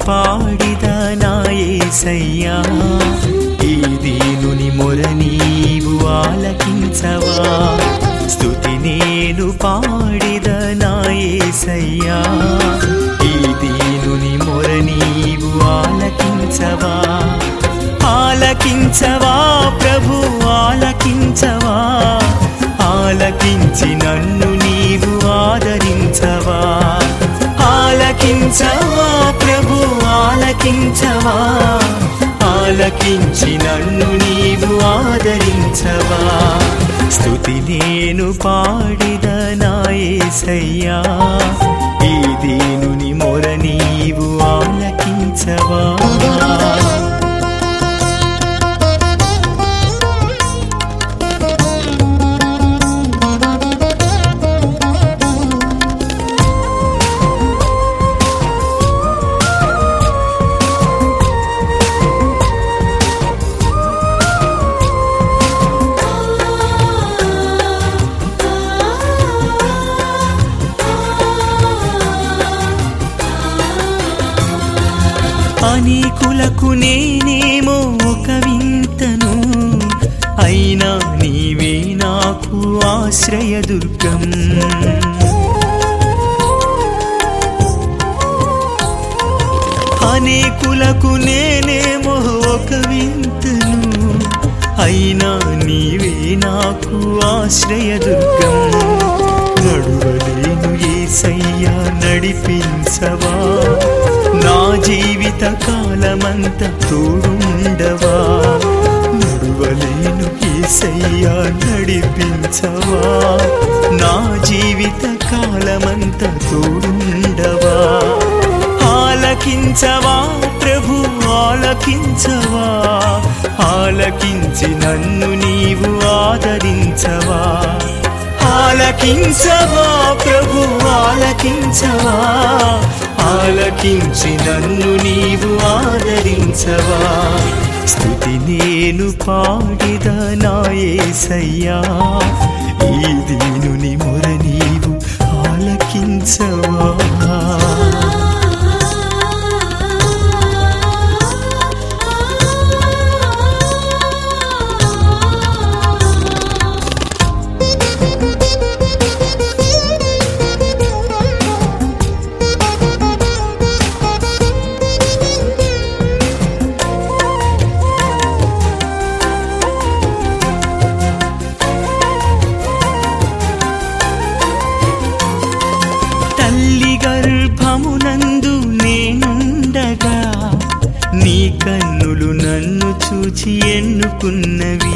పాడిద నాయసయ్యా ఈ దీనుని మొర నీవు ఆలకించవా స్తుతి నేను పాడిద నాయసయ్యా ఈ దీనుని మొర నీవు ఆలకించవా ఆలకించవా ప్రభు ఆలకించవా ఆలకించి నన్ను నీవు ఆదరించవా ఆలకించవా ప్రభు ఆలకించవా ఆలకించి నన్ను నీవు ఆదరించవా స్తుతి నేను పాడిద నాయసయ్యా ఈ దీనుని మొర నీవు ఆలకించవా అనేకులకు నేనేమో ఒక వింతను అయినా నీవే నాకు ఆశ్రయదుర్గం అనేకులకు నేనేమో ఒక వింతను అయినా నీవే నాకు ఆశ్రయదుర్గం నడువలేను ఏసయ్యా నడిపించవా నా జీవిత కాలమంత తోడుండవా నడువలేను ఏసయ్యా నడిపించవా నా జీవిత కాలమంత తోడుండవా ఆలకించవా ప్రభు ఆలకించవా ఆలకించి నన్ను నీవు ఆదరించవా ఆలకించవా ప్రభు ఆలకించవా ఆలకించి నన్ను నీవు ఆదరించవా స్తుతి నేను పాడిద నాయసయ్యా ఈ దీనుని మొర నీవు ఆలకించవా తల్లి గర్భమునందు నేనుండగా నీ కన్నులు నన్ను చూచి ఎన్నుకున్నవి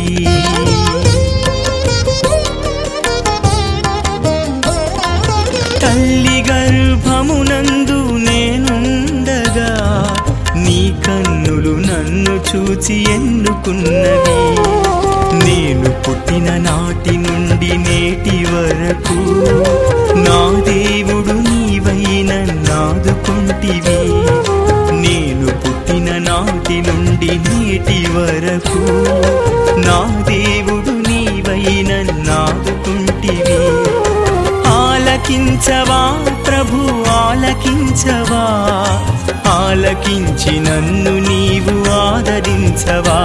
తల్లి గర్భమునందు నేనుండగా నీ కన్నులు నన్ను చూచి ఎన్నుకున్నవి నేను పుట్టిన నాటి నుండి నేటి వరకు నా దేవుడు నీవైన నాదుకుంటివి నేను పుట్టిన నాటి నుండి నేటి వరకు నా దేవుడు నీవైన నాదుకుంటివి ఆలకించవా ప్రభు ఆలకించవా ఆలకించి నన్ను నీవు ఆదరించవా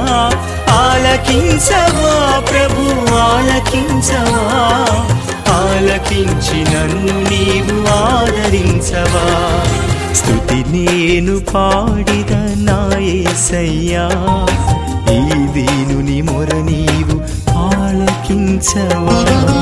ఆలకించవా ప్రభు ఆలకించవా ఆలకించి నన్ను నీవు ఆదరించవా స్తుతి నేను పాడిద నాయసయ్యా ఈ దీనుని మొర నీవు ఆలకించవా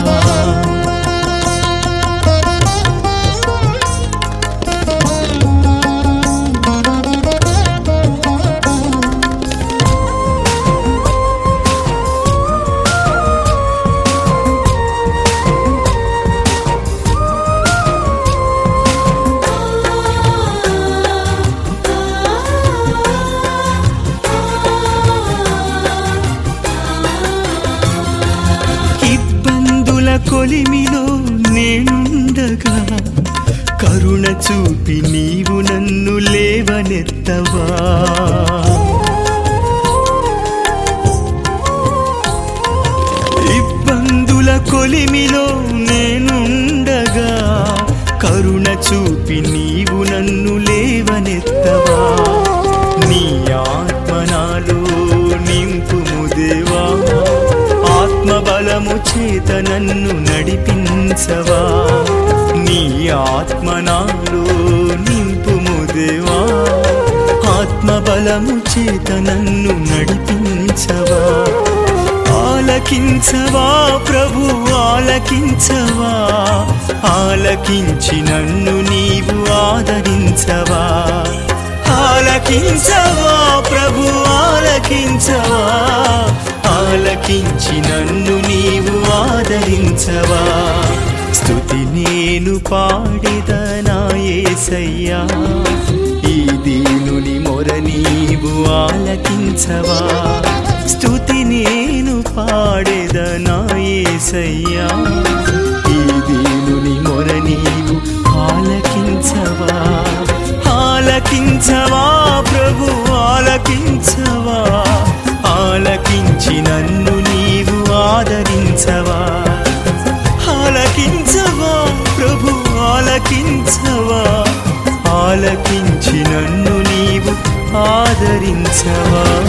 ఇబ్బందుల కొలిమిలో నేనుండగా కరుణ చూపి నీవు నన్ను లేవనెత్తవా ఇబ్బందుల కొలిమిలో నేనుండగా కరుణ చూపి నీవు నన్ను లేవనెత్తవా నీ ఆత్మ నాలో నింపుము దేవా ఆత్మ బలము చేత నన్ను నడిపించవా నీ ఆత్మ నాలో నింపుము దేవా ఆత్మ బలము చేత నన్ను నడిపించవా ఆలకించవా ప్రభు ఆలకించవా ఆలకించి నన్ను నీవు ఆదరించవా ఆలకించవా ప్రభు ఆలకించవా ఆలకించి నన్ను నీవు ఆదరించవా స్తుతి నేను పాడిదనా యేసయ్యా ఈ దీనుని మొర నీవు ఆలకించవా స్తుతి నేను పాడేదనా యేసయ్యా ఈ దీనుని మొర నీవు ఆలకించవా ఆలకించవా ప్రభు ఆలకించవా ఆలకించి నన్ను నీవు ఆదరించవా ఆలకించవా ప్రభు ఆలకించవా ఆలకించి నన్ను నీవు ఆదరించవా